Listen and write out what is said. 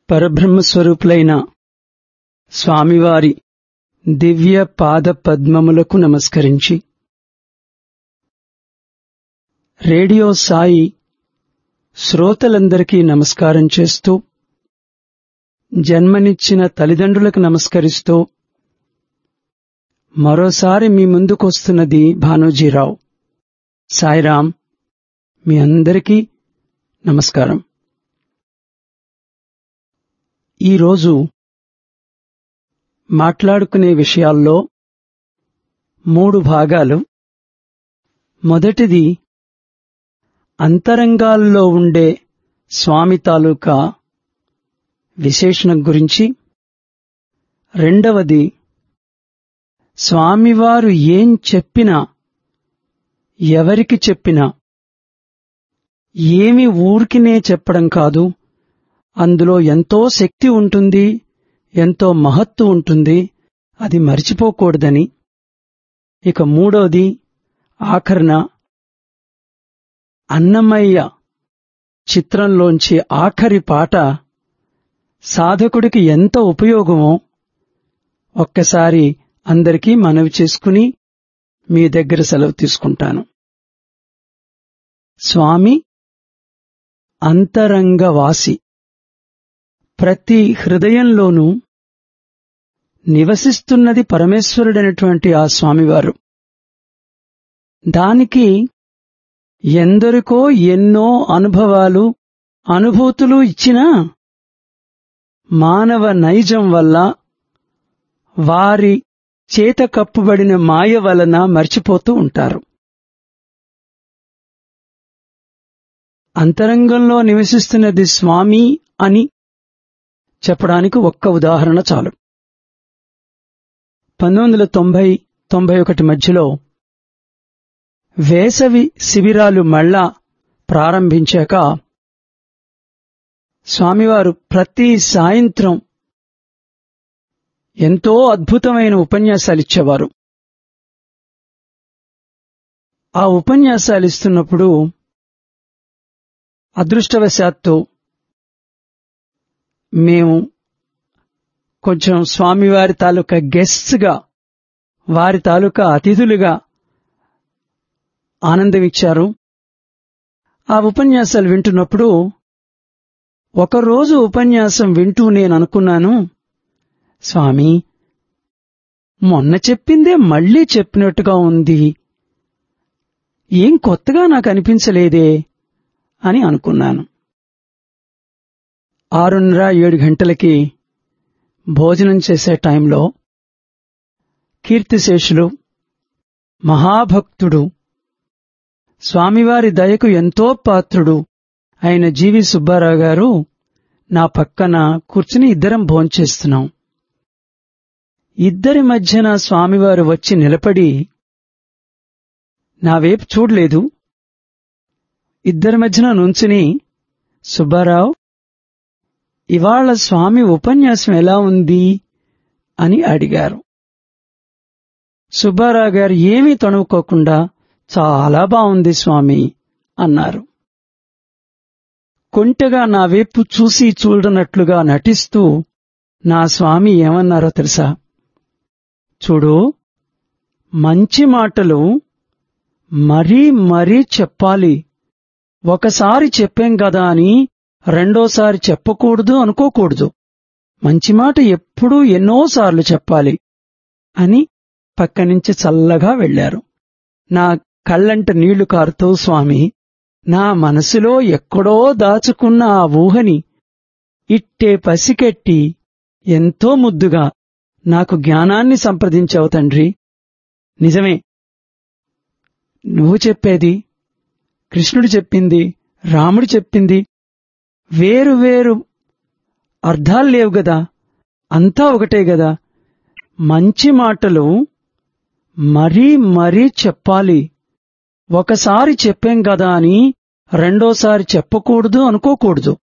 పరబ్రహ్మస్వరూపులైన స్వామివారి దివ్య పాద పద్మములకు నమస్కరించి రేడియో సాయి శ్రోతలందరికీ నమస్కారం చేస్తూ జన్మనిచ్చిన తల్లిదండ్రులకు నమస్కరిస్తూ మరోసారి మీ ముందుకొస్తున్నది భానోజీరావు సాయిరాం మీ అందరికీ నమస్కారం ఈరోజు మాట్లాడుకునే విషయాల్లో మూడు భాగాలు మొదటిది అంతరంగాల్లో ఉండే స్వామి తాలూకా విశేషణం గురించి రెండవది స్వామివారు ఏం చెప్పినా ఎవరికి చెప్పినా ఏమి ఊరికినే చెప్పడం కాదు అందులో ఎంతో శక్తి ఉంటుంది ఎంతో మహత్తు ఉంటుంది అది మరిచిపోకూడదని ఇక మూడోది ఆఖరణ అన్నమయ్య చిత్రంలోంచి ఆఖరి పాట సాధకుడికి ఎంత ఉపయోగమో ఒక్కసారి అందరికీ మనవి చేసుకుని మీ దగ్గర సెలవు తీసుకుంటాను స్వామి అంతరంగవాసి ప్రతి హృదయంలోనూ నివసిస్తున్నది పరమేశ్వరుడైనటువంటి ఆ స్వామివారు దానికి ఎందరికో ఎన్నో అనుభవాలు అనుభూతులు ఇచ్చినా మానవ నైజం వల్ల వారి చేత కప్పుబడిన మాయ వలన మర్చిపోతూ ఉంటారు అంతరంగంలో నివసిస్తున్నది స్వామి అని చెప్పడానికి ఒక్క ఉదాహరణ చాలు పంతొమ్మిది వందల తొంభై తొంభై ఒకటి మధ్యలో వేసవి శిబిరాలు మళ్ళా ప్రారంభించాక స్వామివారు ప్రతి సాయంత్రం ఎంతో అద్భుతమైన ఉపన్యాసాలు ఇచ్చేవారు ఆ ఉపన్యాసాలు ఇస్తున్నప్పుడు అదృష్టవశాత్తు మేము కొంచెం స్వామివారి తాలూకా గెస్ట్గా వారి తాలూకా అతిథులుగా ఆనందమిచ్చారు ఆ ఉపన్యాసాలు వింటున్నప్పుడు ఒకరోజు ఉపన్యాసం వింటూ నేను అనుకున్నాను స్వామి మొన్న చెప్పిందే మళ్లీ చెప్పినట్టుగా ఉంది ఏం కొత్తగా నాకు అనిపించలేదే అని అనుకున్నాను ఆరున్నర ఏడు గంటలకి భోజనం చేసే టైంలో కీర్తిశేషులు మహాభక్తుడు స్వామివారి దయకు ఎంతో పాత్రుడు అయిన జీవి సుబ్బారావు గారు నా పక్కన కూర్చుని ఇద్దరం భోంచేస్తున్నాం ఇద్దరి మధ్యన స్వామివారు వచ్చి నిలబడి నా వైపు చూడలేదు ఇద్దరి మధ్యన నుంచుని సుబ్బారావు ఇవాళ స్వామి ఉపన్యాసం ఎలా ఉంది అని అడిగారు సుబ్బారావు గారు ఏమీ తణుకోకుండా చాలా బాగుంది స్వామి అన్నారు కొంటెగా నా వైపు చూసి చూడనట్లుగా నటిస్తూ నా స్వామి ఏమన్నారో తెలుసా చూడు మంచి మాటలు మరీ మరీ చెప్పాలి ఒకసారి చెప్పాం కదా అని రెండోసారి చెప్పకూడదు అనుకోకూడదు మంచి మాట ఎప్పుడూ ఎన్నోసార్లు చెప్పాలి అని పక్క నుంచి చల్లగా వెళ్లారు నా కళ్ళంట నీళ్లు కారుతూ స్వామి నా మనసులో ఎక్కడో దాచుకున్న ఆ ఊహని ఇట్టే పసికెట్టి ఎంతో ముద్దుగా నాకు జ్ఞానాన్ని సంప్రదించావు తండ్రి నిజమే నువ్వు చెప్పేది కృష్ణుడు చెప్పింది రాముడు చెప్పింది వేరు వేరు అర్థాలు లేవు గదా అంతా ఒకటే గదా మంచి మాటలు మరీ మరీ చెప్పాలి ఒకసారి చెప్పాం కదా అని రెండోసారి చెప్పకూడదు అనుకోకూడదు